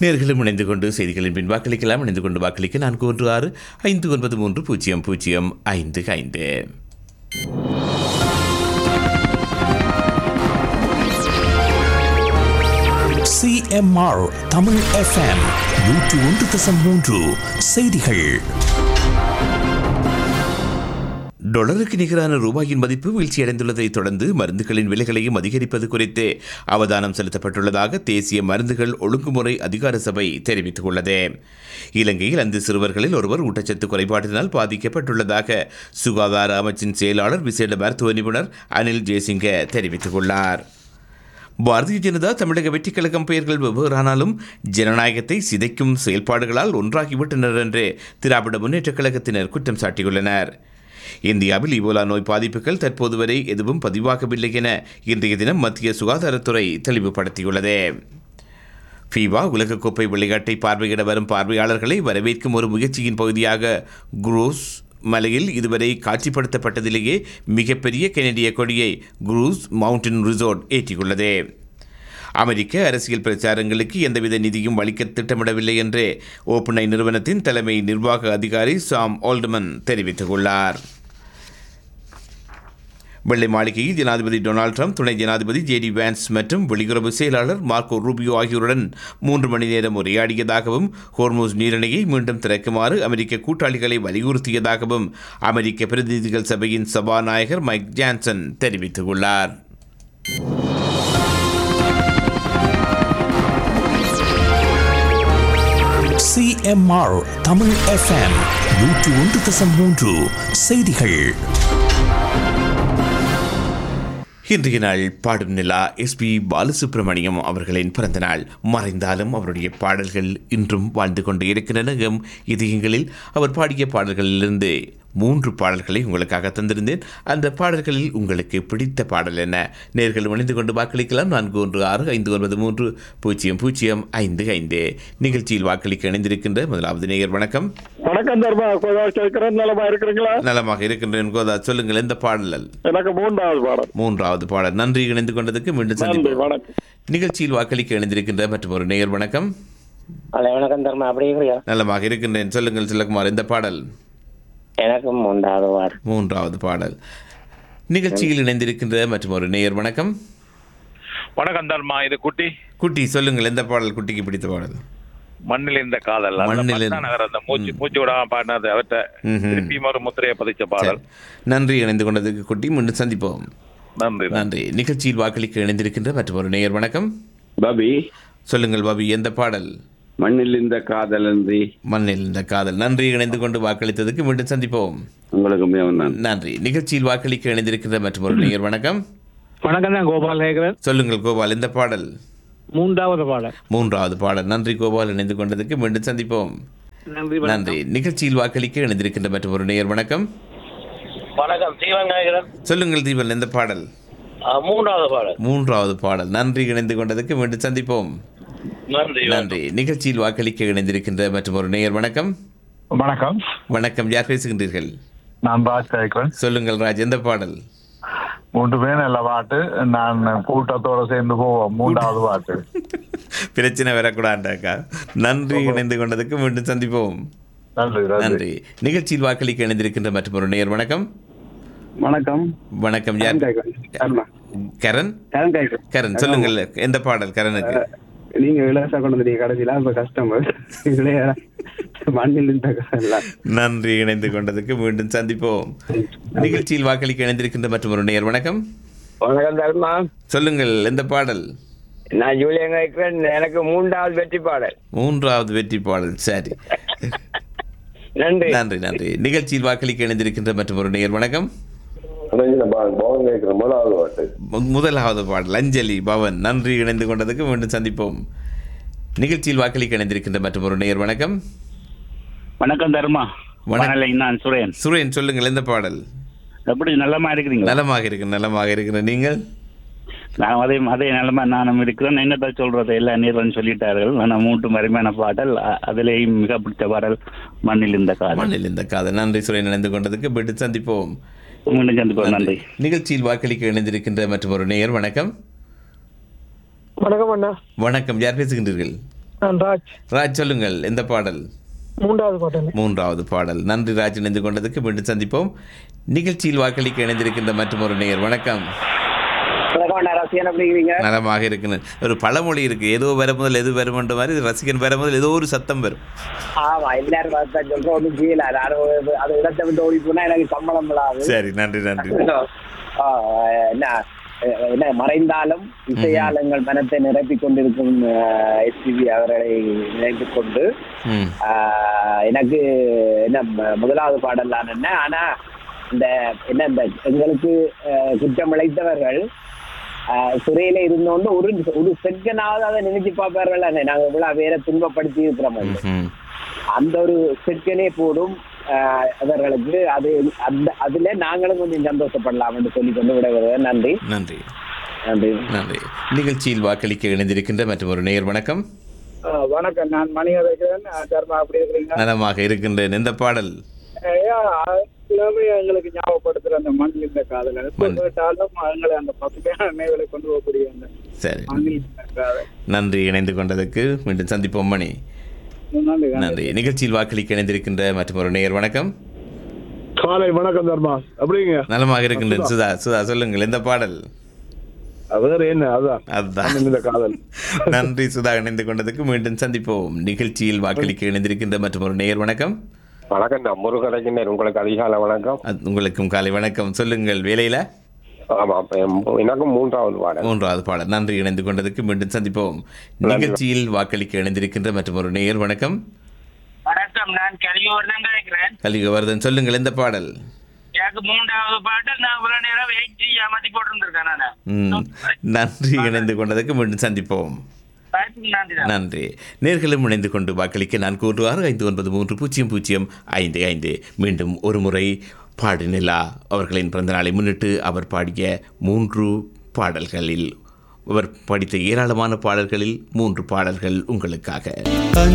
நேர்களும் இணைந்து கொண்டு செய்திகளின் பின் வாக்களிக்கலாம் இணைந்து கொண்டு வாக்களிக்க நான்கு ஒன்று ஆறு ஐந்து ஒன்பது மூன்று பூஜ்ஜியம் பூஜ்ஜியம் ஐந்து ஐந்து சிஎம்ஆர் தமிழ் எஃப்எம் நூற்று ஒன்று தசம் மூன்று செய்திகள் டொலருக்கு நிகரான ரூபாயின் மதிப்பு வீழ்ச்சியடைந்துள்ளதைத் தொடர்ந்து மருந்துகளின் விலைகளையும் அதிகரிப்பது குறித்து அவதானம் செலுத்தப்பட்டுள்ளதாக தேசிய மருந்துகள் ஒழுங்குமுறை அதிகார சபை தெரிவித்துள்ளது இலங்கையில் அந்த சிறுவர்களில் ஒருவர் ஊட்டச்சத்து குறைபாட்டினால் பாதிக்கப்பட்டுள்ளதாக சுகாதார அமைச்சின் செயலாளர் விசேட மருத்துவ நிபுணர் அனில் ஜெயசிங்க தெரிவித்துள்ளார் பாரதிய ஜனதா தமிழக வெற்றிக் கழகம் பெயர்கள் வெவ்வேறானாலும் ஜனநாயகத்தை சிதைக்கும் செயல்பாடுகளால் ஒன்றாகிவிட்டனர் என்று திராவிட முன்னேற்றக் கழகத்தினர் குற்றம் சாட்டியுள்ளனர் இந்தியாவில் இபோலா நோய் பாதிப்புகள் தற்போது வரை எதுவும் பதிவாகவில்லை என இன்றைய தினம் மத்திய சுகாதாரத்துறை தெளிவுபடுத்தியுள்ளது ஃபீவா உலகக்கோப்பை விளையாட்டை பார்வையிட வரும் பார்வையாளர்களை வரவேற்கும் ஒரு முயற்சியின் பகுதியாக குரூஸ் மலையில் இதுவரை காட்சிப்படுத்தப்பட்டதிலேயே மிகப்பெரிய கெனடிய கொடியை குரூஸ் மவுண்டன் ரிசோர்ட் ஏற்றியுள்ளது அமெரிக்க அரசியல் பிரச்சாரங்களுக்கு எந்தவித நிதியும் அளிக்க திட்டமிடவில்லை என்று ஓப்பனை நிறுவனத்தின் தலைமை நிர்வாக அதிகாரி சாம் ஓல்டமன் தெரிவித்துள்ளார் வெள்ளை மாளிகையில் ஜனாதிபதி டொனால்ட் ட்ரம்ப் துணை ஜனாதிபதி ஜேடி வேன்ஸ் மற்றும் வெளியுறவு செயலாளர் மார்க்கோ ரூபியோ ஆகியோருடன் மூன்று மணி நேரம் உரையாடியதாகவும் ஹோர்மோஸ் நீரிணையை மீண்டும் திறக்குமாறு அமெரிக்க கூட்டாளிகளை வலியுறுத்தியதாகவும் அமெரிக்க பிரதிநிதிகள் சபையின் சபாநாயகர் மைக் ஜான்சன் தெரிவித்துள்ளார் சிஎம்ஆர் தமிழ் எஃப்எம் நூற்று ஒன்று தசம் மூன்று செய்திகள் இன்றைய நாள் பாடும் நிலா எஸ்பி பாலசுப்ரமணியம் அவர்களின் பிறந்த நாள் மறைந்தாலும் அவருடைய பாடல்கள் இன்றும் வாழ்ந்து கொண்டு இருக்கின்றன எம் இதயங்களில் அவர் பாடிய பாடல்களிலிருந்து மூன்று பாடல்களை உங்களுக்காக தந்திருந்தேன் அந்த பாடல்களில் உங்களுக்கு பிடித்த பாடல் என்ன நேர்கள் இணைந்து கொண்டு வாக்களிக்கலாம் நான்கு ஒன்று ஆறு ஐந்து ஒன்பது மூன்று பூஜ்ஜியம் பூஜ்ஜியம் ஐந்து ஐந்து நிகழ்ச்சியில் வாக்களிக்க இணைந்திருக்கின்ற முதலாவது நேயர் வணக்கம் வணக்கம் தர்மா கோதா கேட்கிறேன் நலமா இருக்கிறீங்களா நலமாக இருக்கின்றேன் கோதா சொல்லுங்கள் எந்த பாடல் எனக்கு மூன்றாவது பாடம் மூன்றாவது பாடல் நன்றி இணைந்து கொண்டதுக்கு மீண்டும் நன்றி சந்திப்போம் வணக்கம் நிகழ்ச்சியில் வாக்களிக்க இணைந்திருக்கின்ற மற்றும் ஒரு நேயர் வணக்கம் ஹலோ வணக்கம் தர்மா அப்படி இருக்கிறியா நலமாக இருக்கின்றேன் சொல்லுங்கள் சிலகுமார் இந்த பாடல் எனக்கும் உண்டாது வார் மூன்றாவது பாடல் நிகழ்ச்சியில் இணைந்திருக்கின்ற மற்றும் ஒரு நேயர் வணக்கம் வணக்கம் தர்மா இது குட்டி குட்டி சொல்லுங்கள் எந்த பாடல் குட்டிக்கு பிடித்த பாடல் மண்ணில் இந்த காதல் அந்த மண்ணில் பத்மா நகர் அந்த மூச்சு மூச்சு விடாம பாடினது அவர்கிட்ட ம்ஹும். திருப்பி ஒரு முத்திரையை பதிச்ச பாடல் நன்றி இணைந்து கொண்டதுக்கு குட்டி மீண்டும் சந்திப்போம் நன்றி நன்றி நிகழ்ச்சியில் வாக்களிக்க இணைந்திருக்கின்ற மற்றும் ஒரு நேயர் வணக்கம் பபி சொல்லுங்கள் பாபி எந்த பாடல் மண்ணில் இந்த காதலன்றி மண்ணில் இந்த காதல் நன்றி இணைந்து கொண்டு வாக்களித்ததுக்கு மீண்டும் சந்திப்போம் உங்களுக்கு மிகவும் நன்றி நன்றி நிகழ்ச்சியில் வாக்களிக்க இணைந்திருக்கின்ற மற்றும் ஒரு நேயர் வணக்கம் வணக்கம் தான் கோபால் கேட்கிறேன் சொல்லுங்கள் கோபால் இந்த பாடல் மூன்றாவது பாடல் மூன்றாவது பாடல் நன்றி கோபால் இணைந்து கொண்டதுக்கு மீண்டும் சந்திப்போம் நன்றி நன்றி நிகழ்ச்சியில் வாக்களிக்க இணைந்திருக்கின்ற மற்றும் ஒரு நேயர் வணக்கம் வணக்கம் சீவங்காயகரன் சொல்லுங்கள் தீபன் எந்த பாடல் மூன்றாவது பாடல் மூன்றாவது பாடல் நன்றி இணைந்து கொண்டதுக்கு மீண்டும் சந்திப்போம் நன்றி நன்றி நிகழ்ச்சியில் வாக்களிக்க இணைந்திருக்கின்ற மற்றும் ஒரு நேயர் வணக்கம் வணக்கம் வணக்கம் யார் பேசுகின்றீர்கள் நான் ராஜ் கேட்கிறேன் சொல்லுங்கள் ராஜ் எந்த பாடல் மூன்று பேர் நல்ல பாட்டு நான் கூட்டத்தோட சேர்ந்து போவோம் மூன்றாவது பாட்டு பிரச்சனை வரக்கூடாண்டாக்கா நன்றி இணைந்து கொண்டதுக்கு மீண்டும் சந்திப்போம் நன்றி நன்றி நன்றி நிகழ்ச்சியில் வாக்களிக்க இணைந்திருக்கின்ற மற்றும் ஒரு நேயர் வணக்கம் வணக்கம் வணக்கம் யார் கரண் கரண் கேட்கிறேன் கரண் சொல்லுங்கள் எந்த பாடல் கரனுக்கு நீங்க இலவசா கொண்டு வந்தீங்க கடைசியில இப்ப கஸ்டமர் இளைய மண்ணில் இந்த காதல் நன்றி இணைந்து கொண்டதுக்கு மீண்டும் சந்திப்போம் நிகழ்ச்சியில் வாக்களிக்க இணைந்திருக்கின்ற மற்றும் ஒரு நேயர் வணக்கம் வணக்கம் தர்மா சொல்லுங்கள் எந்த பாடல் நான் ஜூலியன் கேட்கிறேன் எனக்கு மூன்றாவது வெற்றி பாடல் மூன்றாவது வெற்றி பாடல் சரி நன்றி நன்றி நன்றி நிகழ்ச்சியில் வாக்களிக்க இணைந்திருக்கின்ற மற்றும் ஒரு நேயர் வணக்கம் பவன் கேட்கிறேன் முதலாவது பாட்டு மு- முதலாவது பாடல் அஞ்சலி பவன் நன்றி இணைந்து கொண்டதுக்கு மீண்டும் சந்திப்போம் நிகழ்ச்சியில் வாக்களிக்க இணைந்திருக்கின்ற மற்றும் ஒரு நேயர் வணக்கம் வணக்கம் தர்மா வணக்கம். வணக்கம் நான் சுரேன் சுரேன் சொல்லுங்கள் எந்த பாடல் எப்படி நல்லமா இருக்கிறீங்களா நலமாக இருக்கு நலமாக இருக்கிற நீங்கள் நான் அதே அதே நிலமா நானும் இருக்கிறேன் என்னத்த சொல்றது எல்லா நீரன் சொல்லிட்டார்கள் ஆனால் மூன்று மருமையான பாடல் அ- அதிலேயும் மிக பிடித்த பாடல் மண்ணில் இந்த காதல் மண்ணில் இந்த காதல் நன்றி சுரேன் இணைந்து கொண்டதுக்கு மீண்டும் சந்திப்போம் மீண்டும் சந்திப்போம் நன்றி நிகழ்ச்சியில் வாக்களிக்க இணைந்திருக்கின்ற மற்றும் ஒரு நேயர் வணக்கம் வணக்கம் அண்ணா வணக்கம் யார் பேசுகின்றீர்கள் நான் ராஜ் ராஜ் சொல்லுங்கள் எந்த பாடல் மூன்றாவது பாட்டு மூன்றாவது பாடல் நன்றி ராஜ் இணைந்து கொண்டதுக்கு மீண்டும் சந்திப்போம் நிகழ்ச்சியில் வாக்களிக்க இணைந்திருக்கின்ற மற்றும் ஒரு நேயர் வணக்கம் ரசிகன் எப்படி இருக்கிறீங்க நலமாக இருக்கிறேன் ஒரு பழமொழி இருக்கு ஏதோ வர முதல் எது வருமன்ற மாதிரி இது ரசிகன் வர முதல் ஏதோ ஒரு சத்தம் வரும் ஆமா எல்லாரும் பார்த்தா சொல்றோம் ஒன்றும் செய்யல அது அது இடத்தை விட்டு ஓடி போனா எனக்கு சம்பளம் விழாது சரி நன்றி நன்றி ஆ, என்ன என்ன மறைந்தாலும் இசையாளங்கள் மனத்தை நிரப்பிக் கொண்டிருக்கும் எஸ்பிபி அவர்களை நினைத்துக் கொண்டு ம் ஆ, எனக்கு என்ன ம- முதலாவது பாடல் தான் என்ன ஆனா இந்த என்ன இந்த எங்களுக்கு அஹ், குற்றம் இழைத்தவர்கள் அஹ், சிறையில இருந்தோண்டு ஒரு ஒரு செகண்டாவது அதை நினைச்சு பார்ப்பார்கள் நாங்க இவ்வளவு பேரை துன்பப்படுத்தி இருக்கிறோம் ம் அந்த ஒரு செக்கனே போடும் அஹ், அவர்களுக்கு அது அந்த அதுல நாங்களும் கொஞ்சம் சந்தோஷப்படலாம் என்று சொல்லி கொண்டு விடுவது நன்றி நன்றி நன்றி நன்றி நிகழ்ச்சியில் வாக்களிக்க இணைந்திருக்கின்ற மற்றும் ஒரு நேயர் வணக்கம் வணக்கம் நான் மணிகதைக்கிறேன் தர்மா அப்படி இருக்கிறீங்க நலமாக இருக்கின்றேன் எந்த பாடல் எல்லாமே எங்களுக்கு ஞாபகப்படுத்துற அந்த மண் இந்த காதல எப்ப மண். கேட்டாலும் எங்களை அந்த பசுமையான நினைவுகளை கொண்டு போகக்கூடிய அந்த சரி மண்ணில் இந்த காதல் நன்றி இணைந்து கொண்டதுக்கு மீண்டும் சந்திப்போம் மணி நன்றி நன்றி நிகழ்ச்சியில் வாக்களிக்க இணைந்திருக்கின்ற மற்றும் ஒரு நேயர் வணக்கம் காலை வணக்கம் தர்மா அப்படிங்க நலமாக இருக்கின்றேன் சுதா சுதா சொல்லுங்கள் எந்த பாடல் வேற என்ன அதான் அதுதான் இந்த காதல் நன்றி சுதா இணைந்து கொண்டதுக்கு மீண்டும் சந்திப்போம் நிகழ்ச்சியில் வாக்களிக்க இணைந்திருக்கின்ற மற்றும் ஒரு நேயர் வணக்கம் வணக்கம் நான் முருகலைஞர் உங்களுக்கு அதிகாலை வணக்கம் அது உங்களுக்கும் காலை வணக்கம் சொல்லுங்கள் வேலையில ஆமா எம்- எனக்கும் மூன்றாவது பாடல் மூன்றாவது பாடல் நன்றி இணைந்து கொண்டதுக்கு மீண்டும் சந்திப்போம் நிகழ்ச்சியில் வாக்களிக்க இணைந்திருக்கின்ற மற்றும் ஒரு நேயர் வணக்கம் வணக்கம் நான் கலியோர்தான் கேட்கிறேன் கலிகவர்தன் சொல்லுங்கள் எந்த பாடல் எனக்கு மூன்றாவது பாட்டு நான் இவ்வளவு நேரம் வெயிட் ஏமாத்தி போட்டிருந்திருக்கேன் நான் ம், நன்றி இணைந்து கொண்டதுக்கு மீண்டும் சந்திப்போம் நன்றி நன்றி நேர்களும் இணைந்து கொண்டு வாக்களிக்க நான் கூறு ஆறு ஐந்து ஒன்பது மூன்று பூஜ்ஜியம் பூஜ்ஜியம் ஐந்து ஐந்து மீண்டும் ஒரு முறை பாடினிலா அவர்களின் பிறந்தநாளை முன்னிட்டு அவர் பாடிய மூன்று பாடல்களில் அவர் படித்த ஏராளமான பாடல்களில் மூன்று பாடல்கள் உங்களுக்காக